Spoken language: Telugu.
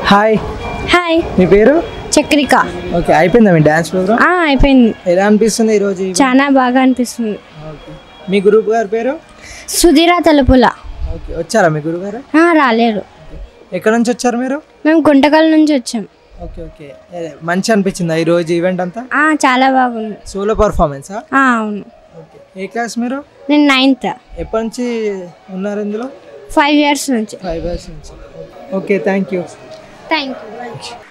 హాయ్ హాయ్ మీ పేరు చక్రిక ఓకే అయిపోయిందా మీ డ్యాన్స్ ప్రోగ్రామ్ ఆ, అయిపోయింది ఎలా అనిపిస్తుంది ఈరోజు ఈ- చాలా బాగా అనిపిస్తుంది ఓకే మీ గ్రూప్ గారి పేరు సుధీర తలుపుల ఓకే వచ్చారా మీ గురువు గారు ఆ, రాలేరు ఎక్కడ నుంచి వచ్చారు మీరు మేము గుంటకల్ నుంచి వచ్చాం ఓకే ఓకే ఏ, మంచి అనిపించిందా ఈరోజు ఈవెంట్ అంతా ఆ, చాలా బాగుంది సోలో పర్ఫార్మెన్సా ఆ, అవును ఓకే ఏ క్లాస్ మీరు నేను నైన్త్ ఎప్పటి నుంచి ఉన్నారు ఇందులో ఫైవ్ ఇయర్స్ నుంచి ఫైవ్ ఇయర్స్ నుంచి okay thank you thank you